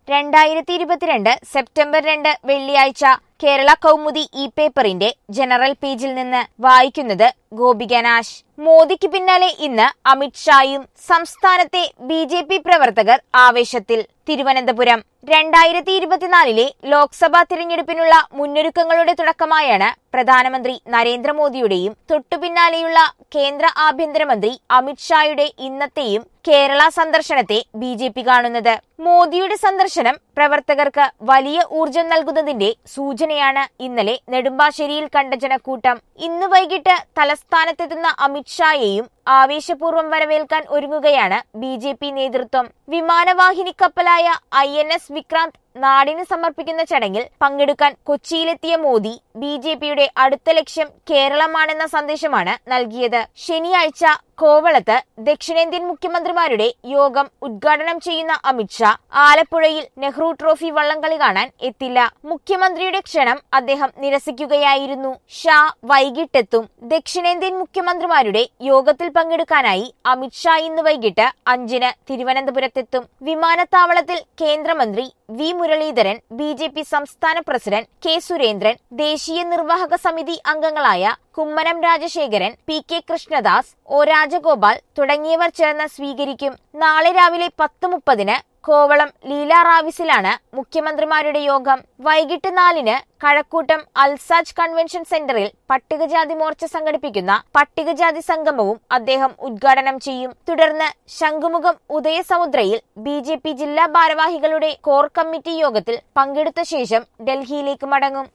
രണ്ടായിരത്തി ഇരുപത്തിരണ്ട് സെപ്റ്റംബർ രണ്ട് വെള്ളിയാഴ്ച കേരള കൗമുദി ഇ പേപ്പറിന്റെ ജനറൽ പേജിൽ നിന്ന് വായിക്കുന്നത് ഗോപികനാശ് മോദിക്ക് പിന്നാലെ ഇന്ന് അമിത്ഷായും സംസ്ഥാനത്തെ ബി ജെ പി പ്രവർത്തകർ ആവേശത്തിൽ തിരുവനന്തപുരം രണ്ടായിരത്തി ഇരുപത്തിനാലിലെ ലോക്സഭാ തിരഞ്ഞെടുപ്പിനുള്ള മുന്നൊരുക്കങ്ങളുടെ തുടക്കമായാണ് പ്രധാനമന്ത്രി നരേന്ദ്രമോദിയുടെയും തൊട്ടുപിന്നാലെയുള്ള കേന്ദ്ര ആഭ്യന്തരമന്ത്രി അമിത്ഷായുടെ ഇന്നത്തെയും കേരള സന്ദർശനത്തെ ബി ജെ പി കാണുന്നത് മോദിയുടെ സന്ദർശനം പ്രവർത്തകർക്ക് വലിയ ഊർജം നൽകുന്നതിന്റെ സൂചനയാണ് ഇന്നലെ നെടുമ്പാശ്ശേരിയിൽ കണ്ട ജനക്കൂട്ടം ഇന്ന് വൈകിട്ട് തലസ്ഥാനത്തെത്തുന്ന അമിത്ഷായെയും ആവേശപൂർവ്വം വരവേൽക്കാൻ ഒരുങ്ങുകയാണ് ബി ജെ പി നേതൃത്വം വിമാനവാഹിനി കപ്പലായ ഐ എൻ എസ് വിക്രാന്ത് നാടിന് സമർപ്പിക്കുന്ന ചടങ്ങിൽ പങ്കെടുക്കാൻ കൊച്ചിയിലെത്തിയ മോദി ബി ജെ പിയുടെ അടുത്ത ലക്ഷ്യം കേരളമാണെന്ന സന്ദേശമാണ് നൽകിയത് ശനിയാഴ്ച കോവളത്ത് ദക്ഷിണേന്ത്യൻ മുഖ്യമന്ത്രിമാരുടെ യോഗം ഉദ്ഘാടനം ചെയ്യുന്ന അമിത്ഷാ ആലപ്പുഴയിൽ നെഹ്റു ട്രോഫി വള്ളംകളി കാണാൻ എത്തില്ല മുഖ്യമന്ത്രിയുടെ ക്ഷണം അദ്ദേഹം നിരസിക്കുകയായിരുന്നു ഷാ വൈകിട്ടെത്തും ദക്ഷിണേന്ത്യൻ മുഖ്യമന്ത്രിമാരുടെ യോഗത്തിൽ പങ്കെടുക്കാനായി അമിത്ഷാ ഇന്ന് വൈകിട്ട് അഞ്ചിന് തിരുവനന്തപുരത്തെത്തും വിമാനത്താവളത്തിൽ കേന്ദ്രമന്ത്രി V Muraleedharan B J P സംസ്ഥാന പ്രസിഡന്റ് കെ സുരേന്ദ്രൻ ദേശീയ നിർവാഹക സമിതി അംഗങ്ങളായ Kummanam Rajasekharan P K Krishnadas O Rajagopal തുടങ്ങിയവർ ചേർന്ന് സ്വീകരിക്കും നാളെ രാവിലെ പത്ത് മുപ്പതിന് കോവളം ലീല റാവിസിലാണ് മുഖ്യമന്ത്രിമാരുടെ യോഗം വൈകിട്ട് നാലിന് കഴക്കൂട്ടം അൽസാജ് കൺവെൻഷൻ സെന്ററിൽ പട്ടികജാതി മോർച്ച സംഘടിപ്പിക്കുന്ന പട്ടികജാതി സംഗമവും അദ്ദേഹം ഉദ്ഘാടനം ചെയ്യും തുടർന്ന് ശംഖുമുഖം ഉദയസമുദ്രയിൽ ബി ജെ പി ജില്ലാ ഭാരവാഹികളുടെ കോർ കമ്മിറ്റി യോഗത്തിൽ പങ്കെടുത്ത ശേഷം ഡൽഹിയിലേക്ക് മടങ്ങും